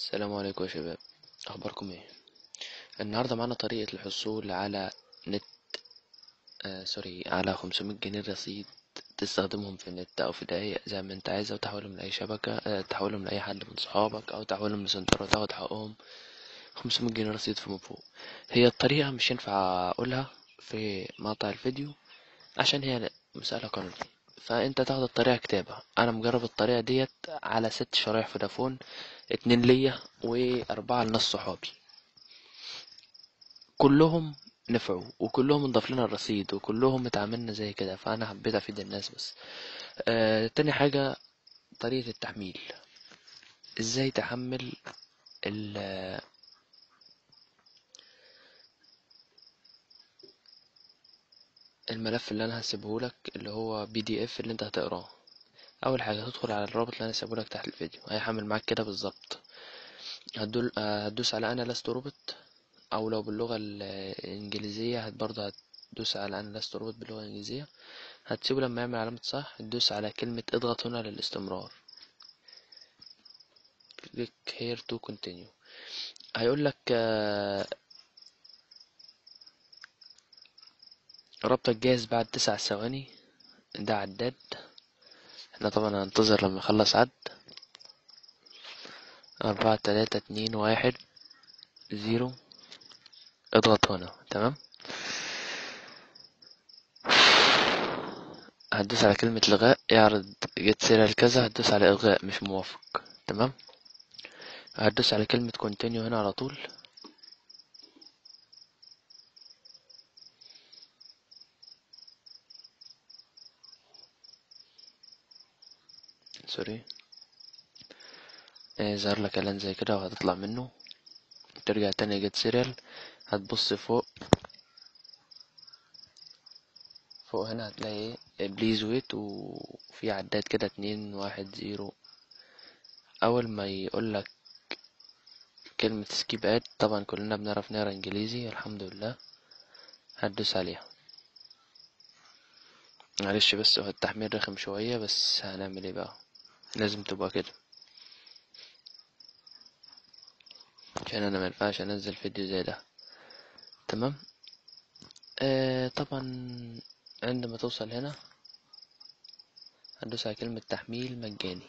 السلام عليكم يا شباب اخباركم ايه النهارده معانا طريقه الحصول على نت آه سوري على 500 جنيه رصيد تستخدمهم في النت او في دقايق زي ما انت عايز او تحولهم لاي شبكه آه تحولهم لاي حد من صحابك او تحولهم لسنتر وتاخد حقهم 500 جنيه رصيد فيما فوق هي الطريقه مش ينفع اقولها في مقطع الفيديو عشان هي مسألة قانونية فانت تاخد الطريقة كتابة انا مجرب الطريقة ديت على ست شرايح فودافون اتنين ليا واربعة لناس صحابي كلهم نفعوا وكلهم انضاف لنا الرصيد وكلهم اتعاملنا زي كده فانا حبيت افيد الناس بس آه تاني حاجة طريقة التحميل ازاي تحمل ال الملف اللي انا هسيبهولك اللي هو بي دي اف اللي انت هتقراه اول حاجه هتدخل على الرابط اللي انا سيبهولك تحت الفيديو هيحمل معاك كده بالظبط هتدول هتدوس على انا لست روبوت او لو باللغه الانجليزيه هت برضه هتدوس على انا لست روبوت باللغه الانجليزيه هتسيبه لما يعمل علامه صح تدوس على كلمه اضغط هنا للاستمرار click here to continue هيقول لك ربطك جاهز بعد تسع ثواني ده عداد احنا طبعا هننتظر لما يخلص عد أربعة تلاتة اتنين واحد زيرو اضغط هنا تمام هتدوس على كلمة لغاء يعرض جيت سيريال كذا هتدوس على إلغاء مش موافق تمام هتدوس على كلمة كونتينيو هنا على طول سوري يظهر لك اعلان زي كده وهتطلع منه ترجع تاني جيت سيريال هتبص فوق فوق هنا هتلاقي ايه بليز ويت وفي عداد كده اتنين واحد زيرو اول ما يقولك كلمة سكيب اد طبعا كلنا بنعرف نقرا انجليزي الحمد لله هتدوس عليها معلش بس هو التحميل رخم شوية بس هنعمل ايه بقى لازم تبقى كده عشان انا مينفعش انزل فيديو زي ده تمام آه طبعا عندما توصل هنا هتدوس على كلمة تحميل مجاني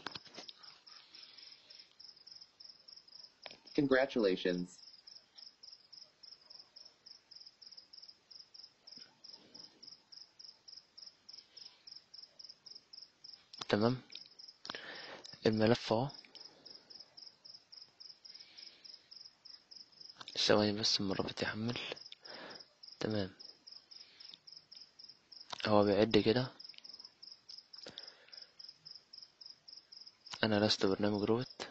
Congratulations. تمام الملف اهو ثواني بس اما الرابط يحمل تمام هو بيعد كده انا لست برنامج روبوت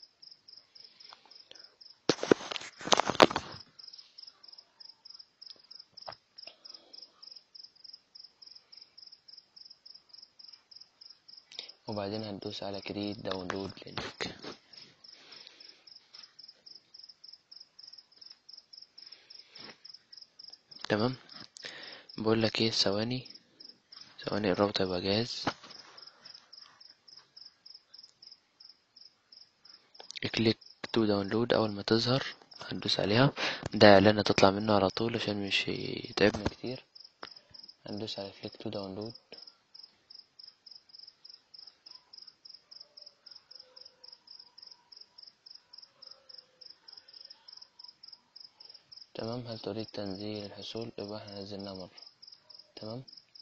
وبعدين هندوس على كريت داونلود لينك تمام بقول لك ايه ثواني ثواني الرابط هيبقى جاهز كليك تو داونلود اول ما تظهر هندوس عليها ده اعلان هتطلع منه على طول عشان مش يتعبنا كتير هندوس على كليك تو داونلود تمام هل تريد تنزيل الحصول يبقى احنا نزلناه مرة تمام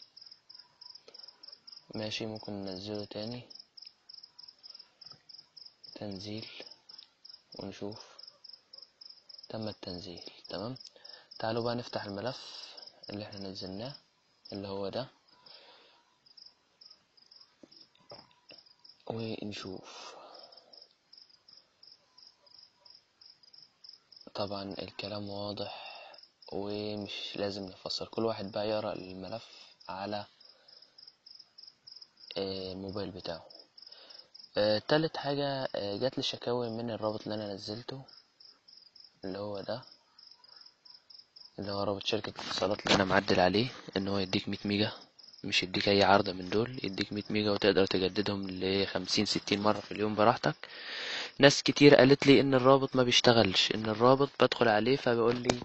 ماشي ممكن ننزله تاني تنزيل ونشوف تم التنزيل تمام تعالوا بقى نفتح الملف اللي احنا نزلناه اللي هو ده ونشوف طبعا الكلام واضح ومش لازم نفسر كل واحد بقى يقرأ الملف على الموبايل بتاعه تالت حاجة جات لي شكاوي من الرابط اللي انا نزلته اللي هو ده اللي هو رابط شركة الاتصالات اللي انا معدل عليه ان هو يديك مية ميجا مش يديك اي عرض من دول يديك 100 ميجا وتقدر تجددهم ل 50 60 مرة في اليوم براحتك ناس كتير قالت لي ان الرابط ما بيشتغلش ان الرابط بدخل عليه فبيقول لي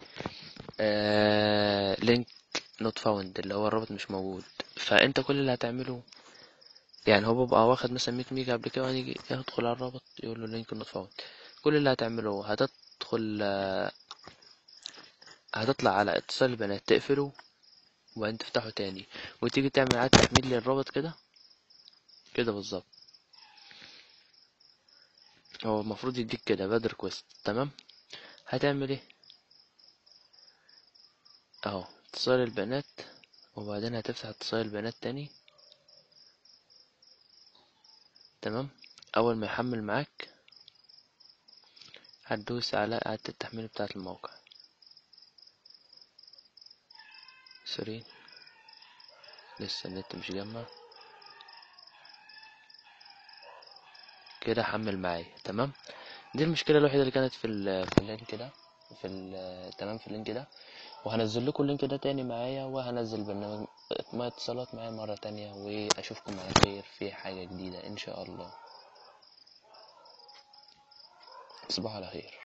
آه لينك نوت فاوند اللي هو الرابط مش موجود فانت كل اللي هتعمله يعني هو بيبقى واخد مثلا 100 ميجا قبل كده وهنيجي يدخل على الرابط يقول له لينك نوت فاوند كل اللي هتعمله هتدخل آه، هتطلع على اتصال البيانات تقفله وبعدين تفتحه تاني وتيجي تعمل اعادة تحميل للرابط كده كده بالظبط هو المفروض يديك كده باد ريكوست تمام هتعمل ايه اهو اتصال البيانات وبعدين هتفتح اتصال البيانات تاني تمام اول ما يحمل معاك هتدوس على اعادة التحميل بتاعة الموقع سوري لسه النت مش جمع كده حمل معايا تمام دي المشكلة الوحيدة اللي كانت في ال في اللينك ده في ال تمام في اللينك ده وهنزل لكم اللينك ده تاني معايا وهنزل برنامج ما اتصالات معايا مرة تانية واشوفكم على خير في حاجة جديدة ان شاء الله تصبحوا على خير